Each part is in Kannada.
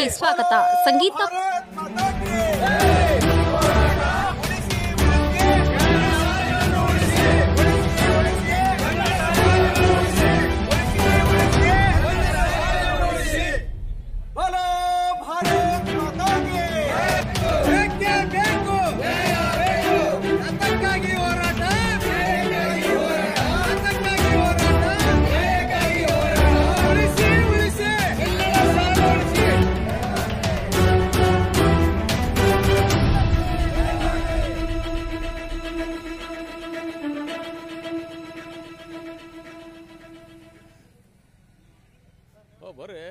ಸ್ವಾಗತ ಸಂಗೀತ बोलो भारत माता की ಬೇಕೇ ಬೇಕು ಅದಕ್ಕಾಗಿ ಹೋರಾಟ ಅದಕ್ಕಾಗಿ ಹೋರಾಟ ಉಳಿಸಿ ಉಳಿಸಿ ಉಳಿಸಿ ಬರ್ರಿ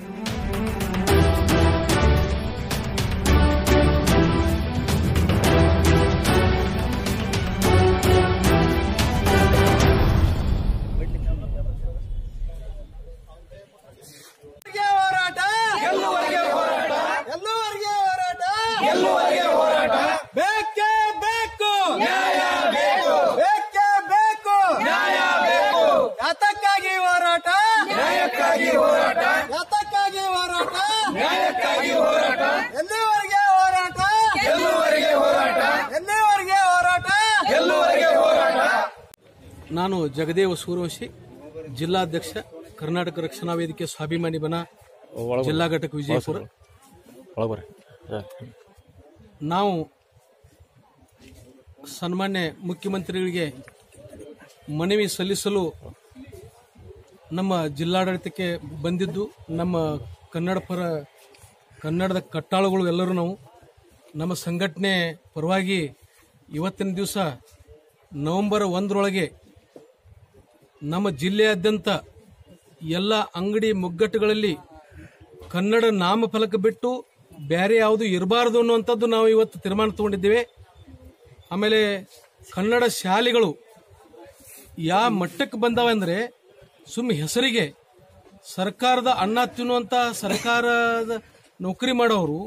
ಗೆ ಹೋರಾಟ ಗೆಲ್ಲುವರೆಗೆ ಹೋರಾಟ ಗೆಲ್ಲುವರೆಗೆ ಹೋರಾಟ ಗೆಲ್ಲುವರೆಗೆ ಹೋರಾಟ ಬೇಕೇ ಬೇಕು ನ್ಯಾಯ ಬೇಕು ಬೇಕೇ ಬೇಕು ನ್ಯಾಯ ಬೇಕು ಯಾತಕ್ಕಾಗಿ ಹೋರಾಟ ನ್ಯಾಯಕ್ಕಾಗಿ ಹೋರಾಟ ಯಾತಕ್ಕಾಗಿ ಹೋರಾಟ ನ್ಯಾಯಕ್ಕಾಗಿ ಹೋರಾಟ ಎಲ್ಲಿವರೆಗೆ ಹೋರಾಟ ಗೆಲ್ಲುವರೆಗೆ ಹೋರಾಟ ಎಲ್ಲಿವರೆಗೆ ಹೋರಾಟ ಗೆಲ್ಲುವರೆಗೆ ಹೋರಾಟ ನಾನು ಜಗದೇವ ಸೂರ್ಯವಂಶಿ ಜಿಲ್ಲಾಧ್ಯಕ್ಷ ಕರ್ನಾಟಕ ರಕ್ಷಣಾ ವೇದಿಕೆ ಸ್ವಾಭಿಮಾನಿ ಬನ ಜಿಲ್ಲಾ ಘಟಕ ವಿಜಯಪುರ ಒಳಗೆ ಬರ್ರಿ ನಾವು ಸನ್ಮಾನ್ಯ ಮುಖ್ಯಮಂತ್ರಿಗಳಿಗೆ ಮನವಿ ಸಲ್ಲಿಸಲು ನಮ್ಮ ಜಿಲ್ಲಾಡಳಿತಕ್ಕೆ ಬಂದಿದ್ದು ನಮ್ಮ ಕನ್ನಡ ಪರ ಕನ್ನಡದ ಕಟ್ಟಾಳುಗಳು ಎಲ್ಲರೂ ನಾವು ನಮ್ಮ ಸಂಘಟನೆ ಪರವಾಗಿ ಇವತ್ತಿನ ದಿವಸ ನವೆಂಬರ್ ಒಂದರೊಳಗೆ ನಮ್ಮ ಜಿಲ್ಲೆಯಾದ್ಯಂತ ಎಲ್ಲ ಅಂಗಡಿ ಮುಗ್ಗಟ್ಟುಗಳಲ್ಲಿ ಕನ್ನಡ ನಾಮಫಲಕ ಬಿಟ್ಟು ಬೇರೆ ಯಾವುದು ಇರಬಾರದು ಅನ್ನುವಂಥದ್ದು ನಾವು ಇವತ್ತು ತೀರ್ಮಾನ ತಗೊಂಡಿದ್ದೇವೆ ಆಮೇಲೆ ಕನ್ನಡ ಶಾಲೆಗಳು ಯಾವ ಮಟ್ಟಕ್ಕೆ ಬಂದಾವ ಅಂದ್ರೆ ಸುಮ್ಮ ಹೆಸರಿಗೆ ಸರ್ಕಾರದ ಅನ್ನ ತಿನ್ನುವಂತ ಸರ್ಕಾರದ ನೌಕರಿ ಮಾಡೋರು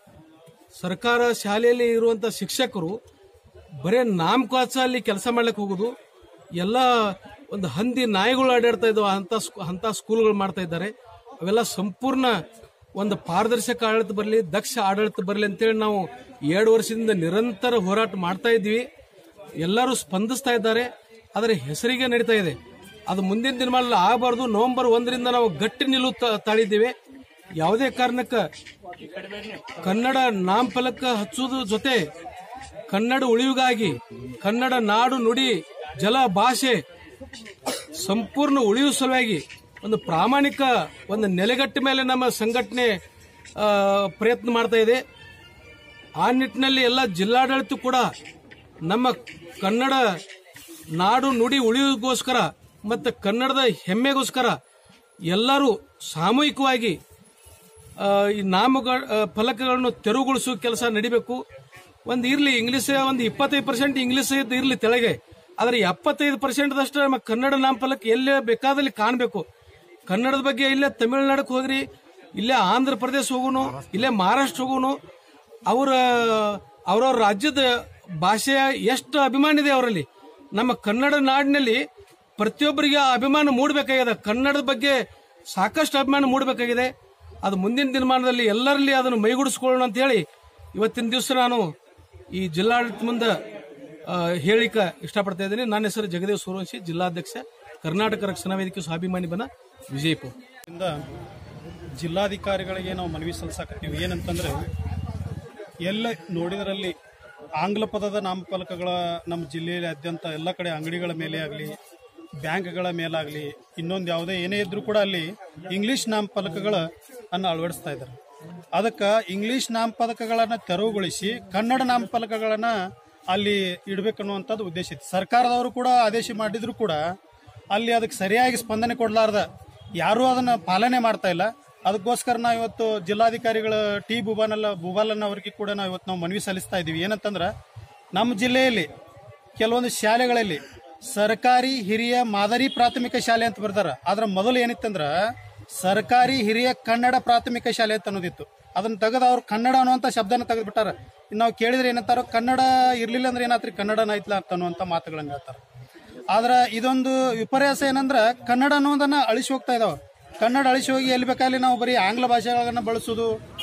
ಸರ್ಕಾರ ಶಾಲೆಯಲ್ಲಿ ಇರುವಂತ ಶಿಕ್ಷಕರು ಬರೇ ನಾಮಕಾಸ ಅಲ್ಲಿ ಕೆಲಸ ಮಾಡ್ಲಿಕ್ಕೆ ಹೋಗುದು ಎಲ್ಲ ಒಂದು ಹಂದಿ ನಾಯಿಗಳು ಆಡಾಡ್ತಾ ಇದ್ದಾವ ಅಂತ ಅಂತ ಸ್ಕೂಲ್ಗಳು ಮಾಡ್ತಾ ಇದ್ದಾರೆ ಅವೆಲ್ಲ ಸಂಪೂರ್ಣ ಒಂದು ಪಾರದರ್ಶಕ ಆಡಳಿತ ಬರಲಿ ದಕ್ಷ ಆಡಳಿತ ಬರಲಿ ಅಂತೇಳಿ ನಾವು ಎರಡು ವರ್ಷದಿಂದ ನಿರಂತರ ಹೋರಾಟ ಮಾಡ್ತಾ ಇದ್ವಿ ಎಲ್ಲರೂ ಸ್ಪಂದಿಸ್ತಾ ಇದ್ದಾರೆ ಆದರೆ ಹೆಸರಿಗೆ ನಡೀತಾ ಇದೆ ಅದು ಮುಂದಿನ ದಿನಮಾನಲ್ಲಿ ಆಗಬಾರ್ದು ನವೆಂಬರ್ ಒಂದರಿಂದ ನಾವು ಗಟ್ಟಿ ನಿಲುವು ತ- ತಾಳಿದ್ದೇವೆ ಯಾವುದೇ ಕಾರಣಕ್ಕೆ ಕನ್ನಡ ನಾಮಫಲಕ ಹಚ್ಚುವುದ್ರ ಜೊತೆ ಕನ್ನಡ ಉಳಿವಿಗಾಗಿ ಕನ್ನಡ ನಾಡು ನುಡಿ ಜಲ ಭಾಷೆ ಸಂಪೂರ್ಣ ಉಳಿಯುವ ಸಲುವಾಗಿ ಒಂದು ಪ್ರಾಮಾಣಿಕ ಒಂದು ನೆಲೆಗಟ್ಟ ಮೇಲೆ ನಮ್ಮ ಸಂಘಟನೆ ಆ, ಪ್ರಯತ್ನ ಮಾಡ್ತಾ ಇದೆ ಆ ನಿಟ್ಟಿನಲ್ಲಿ ಎಲ್ಲ ಜಿಲ್ಲಾಡಳಿತ ಕೂಡ ನಮ್ಮ ಕನ್ನಡ ನಾಡು ನುಡಿ ಉಳಿಯೋಗೋಸ್ಕರ ಮತ್ತು ಕನ್ನಡದ ಹೆಮ್ಮೆಗೋಸ್ಕರ ಎಲ್ಲರೂ ಸಾಮೂಹಿಕವಾಗಿ ಆ, ಈ ನಾಮಗಳ ಆ, ಫಲಕಗಳನ್ನು ತೆರವುಗೊಳಿಸುವ ಕೆಲಸ ನಡಿಬೇಕು ಒಂದು ಇರ್ಲಿ ಇಂಗ್ಲಿಷ್ ಒಂದು ಇಪ್ಪತ್ತೈದು ಪರ್ಸೆಂಟ್ ಇಂಗ್ಲಿಷ್ ಇರ್ಲಿ ತೆಳಗೆ ಆದರೆ ಎಪ್ಪತ್ತೈದು ಪರ್ಸೆಂಟ್ ದಷ್ಟು ನಮ್ಮ ಕನ್ನಡ ನಾಮಫಲಕ ಎಲ್ಲೇ ಬೇಕಾದಲ್ಲಿ ಕಾಣಬೇಕು ಕನ್ನಡದ ಬಗ್ಗೆ ಇಲ್ಲೇ ತಮಿಳುನಾಡಕ್ಕೆ ಹೋಗ್ರಿ ಇಲ್ಲೇ ಆಂಧ್ರ ಪ್ರದೇಶ ಹೋಗುನು ಇಲ್ಲೇ ಮಹಾರಾಷ್ಟ್ರ ಹೋಗುನು ಅವರ ಅವರವ್ರ ರಾಜ್ಯದ ಭಾಷೆಯ ಎಷ್ಟು ಅಭಿಮಾನ ಇದೆ ಅವರಲ್ಲಿ ನಮ್ಮ ಕನ್ನಡ ನಾಡಿನಲ್ಲಿ ಪ್ರತಿಯೊಬ್ಬರಿಗೆ ಆ ಅಭಿಮಾನ ಮೂಡಬೇಕಾಗಿದೆ ಕನ್ನಡದ ಬಗ್ಗೆ ಸಾಕಷ್ಟು ಅಭಿಮಾನ ಮೂಡಬೇಕಾಗಿದೆ ಅದು ಮುಂದಿನ ದಿನಮಾನದಲ್ಲಿ ಎಲ್ಲರಲ್ಲಿ ಅದನ್ನು ಮೈಗೂಡಿಸ್ಕೊಳ್ಳೋಣ ಅಂತ ಹೇಳಿ ಇವತ್ತಿನ ದಿವಸ ನಾನು ಈ ಜಿಲ್ಲಾಡಳಿತ ಮುಂದೆ ಆ, ಹೇಳಿಕ ಇಷ್ಟಪಡ್ತಾ ಇದ್ದೀನಿ ನನ್ನ ಹೆಸರು ಜಗದೇವ್ ಸೂರ್ಯವಂಶಿ ಜಿಲ್ಲಾಧ್ಯಕ್ಷ ಕರ್ನಾಟಕ ರಕ್ಷಣಾ ವೇದಿಕೆ ಸ್ವಾಭಿಮಾನಿ ಬನ ವಿಜಯಪುರ ಇಂದ ಜಿಲ್ಲಾಧಿಕಾರಿಗಳಿಗೆ ನಾವು ಮನವಿ ಸಲ್ಲಿಸಾಕತ್ತೀವಿ ಏನಂತಂದ್ರೆ ಎಲ್ಲ ನೋಡಿದರಲ್ಲಿ ಆಂಗ್ಲ ಪದದ ನಾಮಫಲಕಗಳ ನಮ್ಮ ಜಿಲ್ಲೆಯಾದ್ಯಂತ ಎಲ್ಲ ಕಡೆ ಅಂಗಡಿಗಳ ಮೇಲೆ ಆಗಲಿ ಬ್ಯಾಂಕ್ಗಳ ಮೇಲಾಗಲಿ ಇನ್ನೊಂದು ಯಾವುದೇ ಏನೇ ಇದ್ರೂ ಕೂಡ ಅಲ್ಲಿ ಇಂಗ್ಲಿಷ್ ನಾಮಫಲಕಗಳ ಅನ್ನು ಅಳವಡಿಸ್ತಾ ಇದ್ದಾರೆ ಅದಕ್ಕೆ ಇಂಗ್ಲಿಷ್ ನಾಮಫಲಕಗಳನ್ನು ತೆರವುಗೊಳಿಸಿ ಕನ್ನಡ ನಾಮಫಲಕಗಳನ್ನ ಅಲ್ಲಿ ಇಡಬೇಕನ್ನುವಂಥದ್ದು ಉದ್ದೇಶ ಇತ್ತು ಸರ್ಕಾರದವರು ಕೂಡ ಆದೇಶ ಮಾಡಿದ್ರು ಕೂಡ ಅಲ್ಲಿ ಅದಕ್ಕೆ ಸರಿಯಾಗಿ ಸ್ಪಂದನೆ ಕೊಡಲಾರ್ದ ಯಾರೂ ಅದನ್ನ ಪಾಲನೆ ಮಾಡ್ತಾ ಇಲ್ಲ ಅದಕ್ಕೋಸ್ಕರ ನಾವು ಇವತ್ತು ಜಿಲ್ಲಾಧಿಕಾರಿಗಳ ಟಿ ಬುಬಾನಲ್ಲ ಬುಬಾಲನ್ನ ಅವರಿಗೆ ಕೂಡ ನಾವು ಇವತ್ತು ನಾವು ಮನವಿ ಸಲ್ಲಿಸ್ತಾ ಇದ್ದೀವಿ ಏನಂತಂದ್ರೆ ನಮ್ಮ ಜಿಲ್ಲೆಯಲ್ಲಿ ಕೆಲವೊಂದು ಶಾಲೆಗಳಲ್ಲಿ ಸರ್ಕಾರಿ ಹಿರಿಯ ಮಾದರಿ ಪ್ರಾಥಮಿಕ ಶಾಲೆ ಅಂತ ಬರ್ತಾರ ಆದ್ರ ಮೊದಲು ಏನಿತ್ತಂದ್ರ ಸರ್ಕಾರಿ ಹಿರಿಯ ಕನ್ನಡ ಪ್ರಾಥಮಿಕ ಶಾಲೆ ಅಂತ ಅನ್ನೋದಿತ್ತು ಅದನ್ನ ತೆಗೆದು ಅವ್ರು ಕನ್ನಡ ಅನ್ನುವಂತ ಶಬ್ದನ ತೆಗೆದು ಬಿಟ್ಟಾರ ಇನ್ನು ನಾವು ಕೇಳಿದ್ರೆ ಏನಂತಾರ ಕನ್ನಡ ಇರ್ಲಿಲ್ಲ ಅಂದ್ರೆ ಏನಾತ್ರಿ ಕನ್ನಡನ ಐತ್ಲ ಅಂತ ಅನ್ನುವಂತ ಮಾತುಗಳನ್ನ ಹೇಳ್ತಾರ ಆದ್ರ ಇದೊಂದು ವಿಪರ್ಯಾಸ ಏನಂದ್ರ ಕನ್ನಡ ಅನ್ನೋದನ್ನ ಅಳಿಸಿ ಹೋಗ್ತಾ ಇದಾವ ಕನ್ನಡ ಅಳಿಸಿ ಹೋಗಿ ಎಲ್ಲಿ ಬೇಕಾದಲ್ಲಿ ನಾವು ಬರೀ ಆಂಗ್ಲ ಭಾಷೆಗಳನ್ನ ಬಳಸೋದು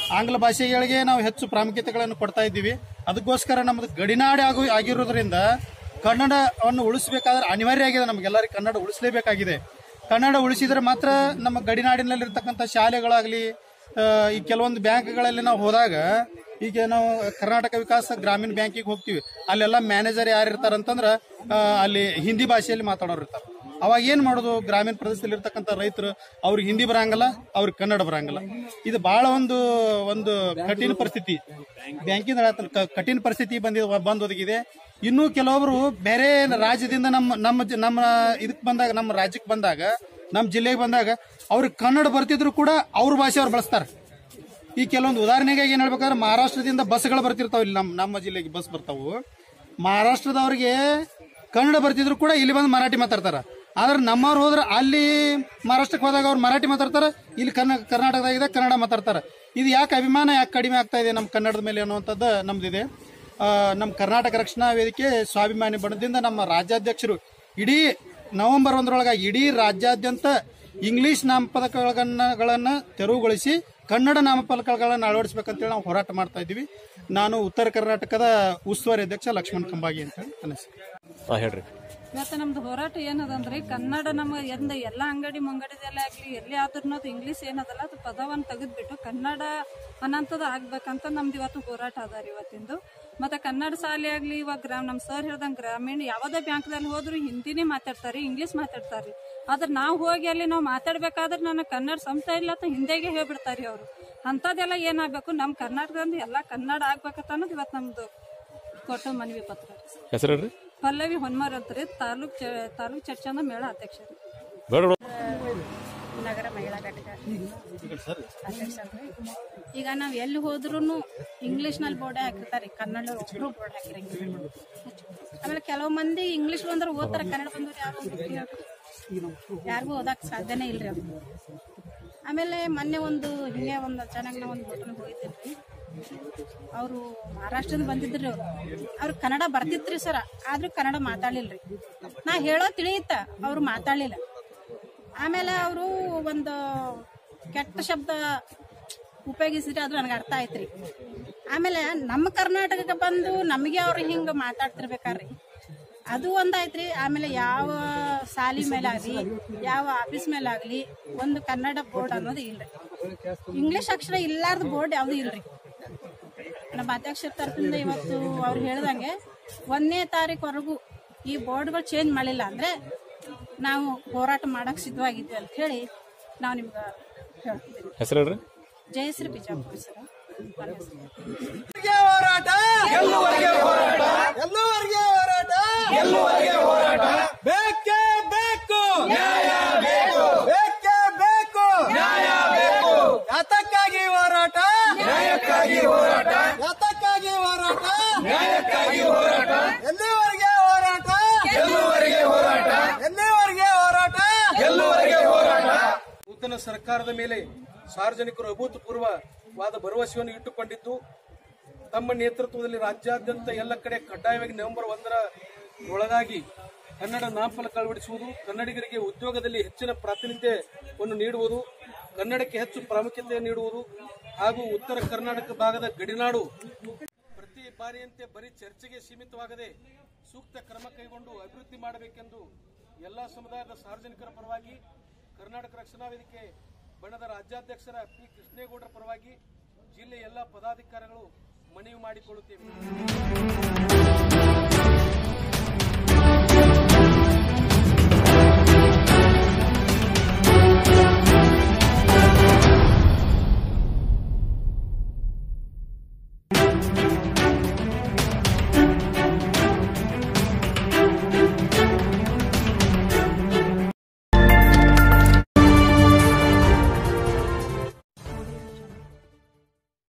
ಆಂಗ್ಲ ಭಾಷೆಗಳಿಗೆ ನಾವು ಹೆಚ್ಚು ಪ್ರಾಮುಖ್ಯತೆಗಳನ್ನು ಕೊಡ್ತಾ ಇದ್ದೀವಿ ಅದಕ್ಕೋಸ್ಕರ ನಮ್ಮದು ಗಡಿನಾಡು ಆಗು ಆಗಿರೋದ್ರಿಂದ ಕನ್ನಡವನ್ನು ಉಳಿಸಬೇಕಾದ್ರೆ ಅನಿವಾರ್ಯ ಆಗಿದೆ ನಮಗೆಲ್ಲರಿಗೂ ಕನ್ನಡ ಉಳಿಸಲೇಬೇಕಾಗಿದೆ ಕನ್ನಡ ಉಳಿಸಿದ್ರೆ ಮಾತ್ರ ನಮ್ಮ ಗಡಿನಾಡಿನಲ್ಲಿರ್ತಕ್ಕಂಥ ಶಾಲೆಗಳಾಗಲಿ ಈ ಕೆಲವೊಂದು ಬ್ಯಾಂಕ್ಗಳಲ್ಲಿ ನಾವು ಹೋದಾಗ ಈಗ ನಾವು ಕರ್ನಾಟಕ ವಿಕಾಸ ಗ್ರಾಮೀಣ ಬ್ಯಾಂಕಿಗೆ ಹೋಗ್ತೀವಿ ಅಲ್ಲೆಲ್ಲ ಮ್ಯಾನೇಜರ್ ಯಾರು ಇರ್ತಾರಂತಂದ್ರೆ ಆ, ಅಲ್ಲಿ ಹಿಂದಿ ಭಾಷೆಯಲ್ಲಿ ಮಾತಾಡೋರು ಇರ್ತಾರೆ ಅವಾಗ ಏನ್ ಮಾಡೋದು ಗ್ರಾಮೀಣ ಪ್ರದೇಶದಲ್ಲಿ ಇರ್ತಕ್ಕಂಥ ರೈತರು ಅವ್ರಿಗೆ ಹಿಂದಿ ಬರಂಗಿಲ್ಲ ಅವ್ರಿಗೆ ಕನ್ನಡ ಬರಂಗಿಲ್ಲ ಇದು ಬಹಳ ಒಂದು ಒಂದು ಕಠಿಣ ಪರಿಸ್ಥಿತಿ ಬ್ಯಾಂಕಿಂದ ಹೇಳ್ತಾನೆ, ಕ- ಕಠಿಣ ಪರಿಸ್ಥಿತಿ ಬಂದಿ ಬಂದ್ ಒದಗಿದೆ ಇನ್ನೂ ಕೆಲವೊಬ್ರು ಬೇರೆ ರಾಜ್ಯದಿಂದ ನಮ್ಮ ನಮ್ಮ ಜ- ನಮ್ಮ ಇದಕ್ ಬಂದಾಗ ನಮ್ಮ ರಾಜ್ಯಕ್ಕೆ ಬಂದಾಗ ನಮ್ಮ ಜಿಲ್ಲೆಗೆ ಬಂದಾಗ ಅವ್ರಿಗೆ ಕನ್ನಡ ಬರ್ತಿದ್ರು ಕೂಡ ಅವ್ರ ಭಾಷೆ ಅವ್ರು ಬಳಸ್ತಾರೆ ಈ ಕೆಲವೊಂದು ಉದಾಹರಣೆಗೆ ಏನ್ ಹೇಳ್ಬೇಕಾದ್ರೆ ಮಹಾರಾಷ್ಟ್ರದಿಂದ ಬಸ್ಗಳು ಬರ್ತಿರ್ತಾವ ಇಲ್ಲಿ ನಮ್ಮ ನಮ್ಮ ಜಿಲ್ಲೆಗೆ ಬಸ್ ಬರ್ತಾವು ಮಹಾರಾಷ್ಟ್ರದವ್ರಿಗೆ ಕನ್ನಡ ಬರ್ತಿದ್ರು ಕೂಡ ಇಲ್ಲಿ ಬಂದು ಮರಾಠಿ ಮಾತಾಡ್ತಾರ ಆದ್ರೆ ನಮ್ಮವ್ರು ಹೋದ್ರೆ ಅಲ್ಲಿ ಮಹಾರಾಷ್ಟ್ರಕ್ಕೆ ಹೋದಾಗ ಅವ್ರು ಮರಾಠಿ ಮಾತಾಡ್ತಾರ ಇಲ್ಲಿ ಕನ್ನ ಕರ್ನಾಟಕದಾಗಿದೆ ಕನ್ನಡ ಮಾತಾಡ್ತಾರ ಇದು ಯಾಕೆ ಅಭಿಮಾನ ಯಾಕೆ ಕಡಿಮೆ ಆಗ್ತಾ ಇದೆ ನಮ್ಮ ಕನ್ನಡದ ಮೇಲೆ ಅನ್ನುವಂಥದ್ದು ನಮ್ದಿದೆ ಆ, ನಮ್ಮ ಕರ್ನಾಟಕ ರಕ್ಷಣಾ ವೇದಿಕೆ ಸ್ವಾಭಿಮಾನಿ ಬಣದಿಂದ ನಮ್ಮ ರಾಜ್ಯಾಧ್ಯಕ್ಷರು ಇಡೀ ನವೆಂಬರ್ ಒಂದರೊಳಗೆ ಇಡೀ ರಾಜ್ಯಾದ್ಯಂತ ಇಂಗ್ಲಿಷ್ ನಾಮಪದಕಗಳನ್ನ ತೆರವುಗೊಳಿಸಿ ಕನ್ನಡ ನಾಮಫಲಕಗಳನ್ನು ಅಳವಡಿಸಬೇಕಂತೇಳಿ ನಾವು ಹೋರಾಟ ಮಾಡ್ತಾ ಇದ್ದೀವಿ ನಾನು ಉತ್ತರ ಕರ್ನಾಟಕದ ಉಸ್ತುವಾರಿ ಅಧ್ಯಕ್ಷ ಲಕ್ಷ್ಮಣ್ ಕಂಬಾಗಿ ಅಂತ ಹೇಳಿ ನನ್ನ ಹೆಸರು. ಹಾಂ ಹೇಳ್ರಿ ಇವತ್ತು ನಮ್ದು ಹೋರಾಟ ಏನದಂದ್ರೆ ಕನ್ನಡ ನಮ್ಮ ಎಂದ ಎಲ್ಲ ಅಂಗಡಿ ಮುಂಗಡಿದಲ್ಲೇ ಆಗ್ಲಿ ಎಲ್ಲಿ ಆದ್ರೂ ಅದು ಇಂಗ್ಲೀಷ್ ಏನದಲ್ಲ ಅದು ಪದವನ್ನು ತೆಗೆದ್ಬಿಟ್ಟು ಕನ್ನಡ ಅನ್ನಂಥದ್ದು ಆಗ್ಬೇಕಂತ ನಮ್ದು ಇವತ್ತು ಹೋರಾಟ ಅದ ರೀ ಇವತ್ತಿಂದು ಮತ್ತೆ ಕನ್ನಡ ಶಾಲೆ ಆಗ್ಲಿ ಇವಾಗ ಗ್ರಾಮ ನಮ್ಮ ಸರ್ ಹೇಳ್ದಂಗೆ ಗ್ರಾಮೀಣ ಯಾವುದೇ ಬ್ಯಾಂಕ್ದಲ್ಲಿ ಹೋದ್ರು ಹಿಂದಿನೇ ಮಾತಾಡ್ತಾರೆ ಇಂಗ್ಲೀಷ್ ಮಾತಾಡ್ತಾರೆ ಆದ್ರೆ ನಾವು ಹೋಗಿ ಅಲ್ಲಿ ನಾವು ಮಾತಾಡ್ಬೇಕಾದ್ರೆ ನನಗೆ ಕನ್ನಡ ಸಂಸ್ಥೆ ಇಲ್ಲ ಅಂತ ಹಿಂದೆಗೆ ಹೇಳ್ಬಿಡ್ತಾರೆ ಅವರು ಅಂಥದ್ದೆಲ್ಲ ಏನಾಗಬೇಕು ನಮ್ಮ ಕರ್ನಾಟಕದಿಂದ ಎಲ್ಲ ಕನ್ನಡ ಆಗ್ಬೇಕಂತ ಅನ್ನೋದು ಇವತ್ತು ನಮ್ದು ಕೊಟ್ಟ ಮನವಿ ಪತ್ರ ರೀ. ಹೆಸರು ಹೇಳ್ರಿ ಪಲ್ಲವಿ ಹೊನ್ಮಾರ್ ಅಂತ ರೀ ತಾಲೂಕ್ ಚ- ತಾಲೂಕ್ ಚರ್ಚಂದ ಮೇಳ ಅಧ್ಯಕ್ಷರು ಬೇಡ ನಗರ ಮಹಿಳಾ ಘಟಕ ಅಧ್ಯಕ್ಷರು. ಈಗ ನಾವ್ ಎಲ್ಲಿ ಹೋದ್ರು ಇಂಗ್ಲಿಷ್ನಲ್ಲಿ ಬೋರ್ಡ್ ಹಾಕಿರ್ತಾರೆ ಕನ್ನಡ ಒಬ್ರು ಬೋರ್ಡ್ ಹಾಕಿರಂಗಿಲ್ಲ ಆಮೇಲೆ ಕೆಲವು ಮಂದಿ ಇಂಗ್ಲಿಷ್ ಬಂದ್ರೆ ಓದ್ತಾರೆ ಕನ್ನಡ ಬಂದ್ರೆ ಯಾರು ಯಾರಿಗೂ ಓದಕ್ ಸಾಧ್ಯನೇ ಇಲ್ರಿ ಅದು ಆಮೇಲೆ ಮೊನ್ನೆ ಒಂದು ಹಿಂಗೆ ಒಂದು ಅಚಾನಕ್ ನಾವು ಒಂದು ಹೋಟೆಲ್ಗೆ ಹೋಗಿದ್ದಿಲ್ರಿ ಅವರು ಮಹಾರಾಷ್ಟ್ರದಿಂದ ಬಂದಿದ್ರಿ ಅವ್ರು ಅವ್ರಿಗೆ ಕನ್ನಡ ಬರ್ತಿತ್ರಿ ಸರ ಆದ್ರೂ ಕನ್ನಡ ಮಾತಾಡ್ಲಿಲ್ರಿ ನಾ ಹೇಳೋ ತಿಳಿಯುತ್ತ ಅವ್ರು ಮಾತಾಡ್ಲಿಲ್ಲ ಆಮೇಲೆ ಅವರು ಒಂದು ಕೆಟ್ಟ ಶಬ್ದ ಉಪಯೋಗಿಸಿದ್ರೆ ಅದು ನನಗೆ ಅರ್ಥ ಆಯ್ತ್ರಿ ಆಮೇಲೆ ನಮ್ಮ ಕರ್ನಾಟಕಕ್ಕೆ ಬಂದು ನಮಗೆ ಅವ್ರು ಹಿಂಗೆ ಮಾತಾಡ್ತಿರ್ಬೇಕಾರ್ರಿ ಅದು ಒಂದಾಯ್ತ್ರಿ ಆಮೇಲೆ ಯಾವ ಸಾಲಿ ಮೇಲಾಗ್ಲಿ ಯಾವ ಆಫೀಸ್ ಮೇಲಾಗ್ಲಿ ಒಂದು ಕನ್ನಡ ಬೋರ್ಡ್ ಅನ್ನೋದು ಇಲ್ರಿ ಇಂಗ್ಲಿಷ್ ಅಕ್ಷರ ಇಲ್ಲಾರ್ದ ಬೋರ್ಡ್ ಯಾವ್ದು ಇಲ್ರಿ ನಮ್ಮ ಅಧ್ಯಕ್ಷರ ತರಫಿಂದ ಇವತ್ತು ಅವ್ರು ಹೇಳ್ದಂಗೆ ಒಂದನೇ ತಾರೀಕುವರೆಗೂ ಈ ಬೋರ್ಡ್ಗಳು ಚೇಂಜ್ ಮಾಡಿಲ್ಲ ಅಂದ್ರೆ ನಾವು ಹೋರಾಟ ಮಾಡಕ್ ಸಿದ್ಧವಾಗಿದ್ವಿ ಅಂತ ಹೇಳಿ ನಾವು ನಿಮ್ಗೆ ಹೇಳ್ತಿದ್ದೀವಿ ಹೆಸರು ಹೇಳ್ರಿ ಜಯಶ್ರೀ ಬಿಜಾಪುರ ಸರ್ ನನ್ನ ಹೆಸರು. ಗೆ ಹೋರಾಟ ಗೆಲ್ಲುವರೆಗೆ ಹೋರಾಟ ಗೆಲ್ಲುವರೆಗೆ ಹೋರಾಟ ಗೆಲ್ಲುವರೆಗೆ ಹೋರಾಟ ಬೇಕೇ ಬೇಕು ನ್ಯಾಯ ಬೇಕು ಬೇಕೇ ಬೇಕು ನ್ಯಾಯ ಬೇಕು ಯಾತಕ್ಕಾಗಿ ಹೋರಾಟ ನ್ಯಾಯಕ್ಕಾಗಿ ಹೋರಾಟ ಯಾತಕ್ಕಾಗಿ ಹೋರಾಟ ನ್ಯಾಯಕ್ಕಾಗಿ ಹೋರಾಟ ಎಲ್ಲಿವರೆಗೆ ಹೋರಾಟ ಗೆಲ್ಲುವರೆಗೆ ಹೋರಾಟ ಎಲ್ಲಿವರೆಗೆ ಹೋರಾಟ ಗೆಲ್ಲುವರೆಗೆ ಹೋರಾಟ ನೂತನ ಸರ್ಕಾರದ ಮೇಲೆ ಸಾರ್ವಜನಿಕರು ಅಭೂತಪೂರ್ವವಾದ ಭರವಸೆಯನ್ನು ಇಟ್ಟುಕೊಂಡಿದ್ದು ತಮ್ಮ ನೇತೃತ್ವದಲ್ಲಿ ರಾಜ್ಯಾದ್ಯಂತ ಎಲ್ಲ ಕಡೆ ಕಡ್ಡಾಯವಾಗಿ ನವೆಂಬರ್ ಒಂದರ ಒಳಗಾಗಿ ಕನ್ನಡ ನಾಮಫಲಕ ಅಳವಡಿಸುವುದು ಕನ್ನಡಿಗರಿಗೆ ಉದ್ಯೋಗದಲ್ಲಿ ಹೆಚ್ಚಿನ ಪ್ರಾತಿನಿಧ್ಯವನ್ನು ನೀಡುವುದು ಕನ್ನಡಕ್ಕೆ ಹೆಚ್ಚು ಪ್ರಾಮುಖ್ಯತೆ ನೀಡುವುದು ಹಾಗೂ ಉತ್ತರ ಕರ್ನಾಟಕ ಭಾಗದ ಗಡಿನಾಡು ಪ್ರತಿ ಬಾರಿಯಂತೆ ಬರೀ ಚರ್ಚೆಗೆ ಸೀಮಿತವಾಗದೆ ಸೂಕ್ತ ಕ್ರಮ ಕೈಗೊಂಡು ಅಭಿವೃದ್ಧಿ ಮಾಡಬೇಕೆಂದು ಎಲ್ಲಾ ಸಮುದಾಯದ ಸಾರ್ವಜನಿಕರ ಪರವಾಗಿ ಕರ್ನಾಟಕ ರಕ್ಷಣಾ ವೇದಿಕೆ ಬಣದ ರಾಜ್ಯಾಧ್ಯಕ್ಷರ ಪಿ ಕೃಷ್ಣೇಗೌಡರ ಪರವಾಗಿ ಜಿಲ್ಲೆಯ ಎಲ್ಲ ಪದಾಧಿಕಾರಿಗಳು ಮನವಿ ಮಾಡಿಕೊಳ್ಳುತ್ತೇವೆ